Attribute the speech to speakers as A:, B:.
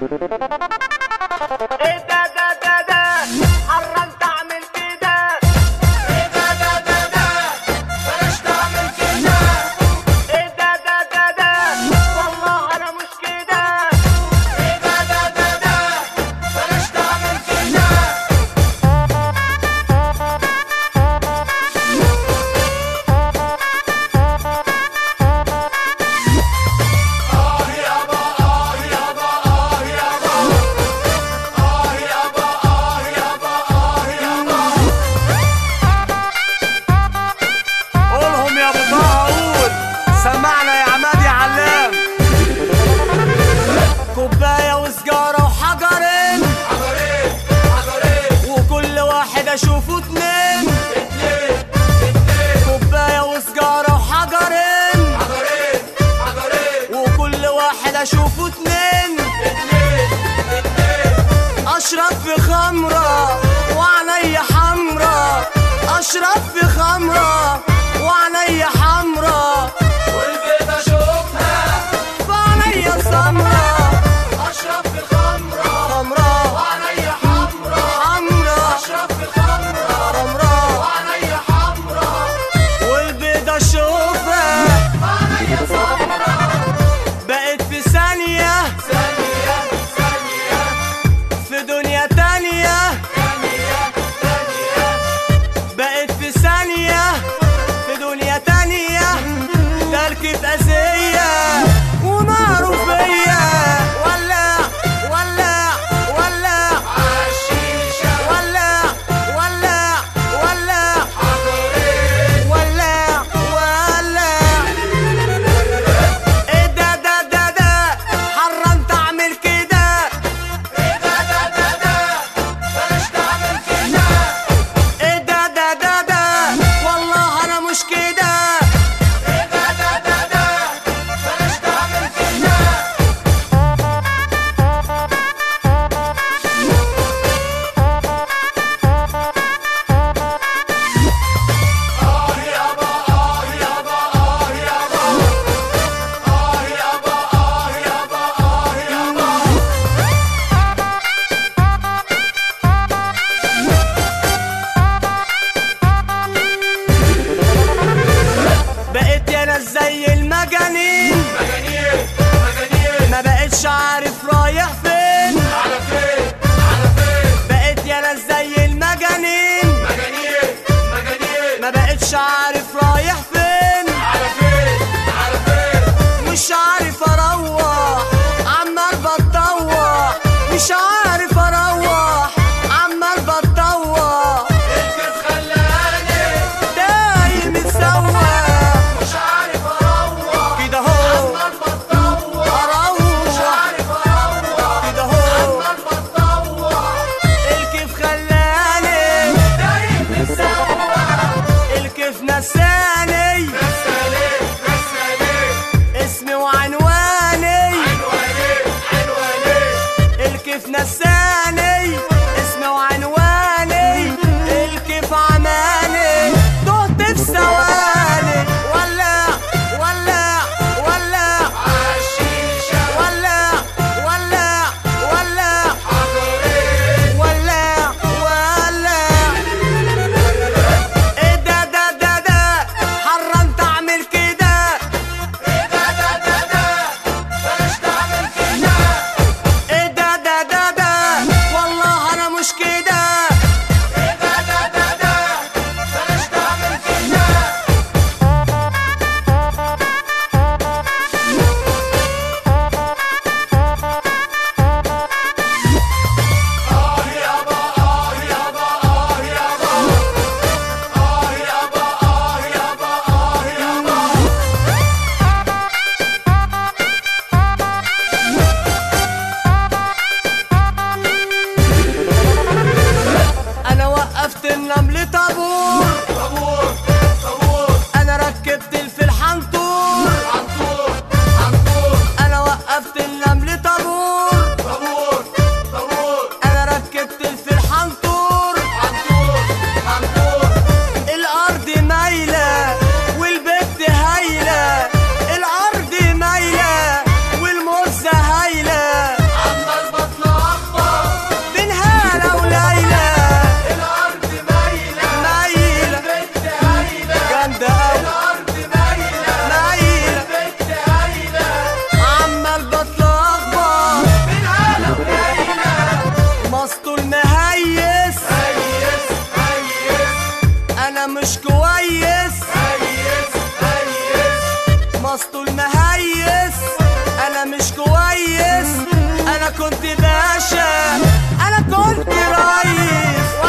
A: ايه ده ده ده ده حرمت اعمل كده ايه ده ده ده ده بلاش تعمل كده ايه ده ده ده ده والله انا مش كده ايه ده ده ده ده بلاش تعمل كده
B: قولهم يا ابو طه قول سمعنا يا عماد يا علام كوبايه وسجاره وحجرين وكل واحد اشوفه اتنين كوبايه وسجاره وحجرين وكل واحد اشوفه اتنين اشرب في خمره وعينيا حمرا اشرب في خمره وعينيا حمرا
A: والبيت اشوفها
B: وعينيا سمرا
A: اشرب في خمره
B: خمرا
A: وعليا حمرا
B: حمرا
A: اشرب في خمره
B: خمرا
A: وعليا حمرا
B: والبيضة اشوفها
A: وعليا سمرا
B: بقت في ثانية
A: ثانية ثانية
B: في دنيا تانية
A: ثانية ثانية
B: بقت في ثانية في دنيا تانية تركب أذية ومعروفية ولا ولا ولا
A: عالشيشة
B: ولا ولا ولا
A: حضرين
B: ولا ولا ايه ده ده ده ده حرمت اعمل كده
A: ايه ده ده ده ده بلاش تعمل كده
B: ايه ده ده ده ده والله انا مش كده
A: ايه ده ده ده ده بلاش تعمل كده آه يابا آه يابا آه يابا آه يابا آه يابا آه يابا
B: بقيت يا ناس زي المجانين
A: مجانين مجانين
B: ما بقتش عارف رايح فين
A: على فين على فين
B: بقيت يا ناس زي المجانين
A: مجانين مجانين
B: ما بقتش عارف رايح فين
A: على فين على فين
B: مش عارف اروح عمال بتطوح مش عارف اروح عمال بتطوح
A: الكيف خلاني
B: دايم متسوح
A: مش عارف اروح
B: كده هو
A: عمال بتطوع مش
B: اروح
A: عارف اروح
B: كده هو
A: عمال بتطوع
B: الكيف خلاني
A: دايم متسوح
B: الكيف نساني مش كويس مسطول مهيس انا مش كويس انا كنت باشا انا كنت ريس